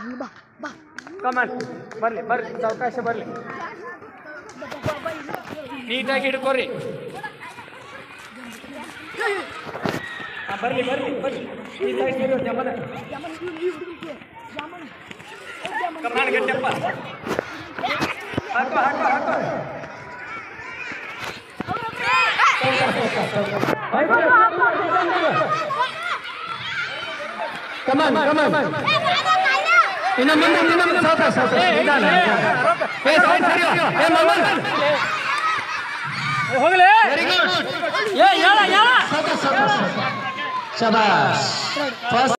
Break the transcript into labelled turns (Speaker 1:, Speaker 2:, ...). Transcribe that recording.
Speaker 1: ಕಮಾನ್ ಬರ್ಲಿ ಬರ್ಲಿ ಅವಕಾಶ ಬರ್ಲಿ ನೀಟಾಗಿ ಹಿಡ್ಕೊರಿ ಹಾ, ಬರ್ಲಿ ಬರ್ಲಿ ಬರ್ಲಿ ಈ ಸೈಡ್ ಸೇರಿ ಒಂದು ಜಂಬದ ಕಮಾನ್ ಗಟ್ಟಪ್ಪ ಹಾಕೋ ಹಾಕೋ ಹಾಕೋ
Speaker 2: ಕಮಾನ್ ಕಮಾನ್ ಇನ್ನು ಮುಂದೆ ಇನ್ನು ಮುಂದೆ ಸಾಕ ಸಾಕ ನಿಧಾನ ಏ ಸೈಡ್ ಸರಿಯೋ ಏ ಮಮನ್
Speaker 1: ಹೋಗ್ಲಿ
Speaker 2: ವೆರಿ ಗುಡ್
Speaker 1: ಏ ಹೇಳ ಹೇಳ
Speaker 2: ಸಾಕ ಸಾಕ ಸಾಕ ಶಬಾಷ್ ಫಸ್ಟ್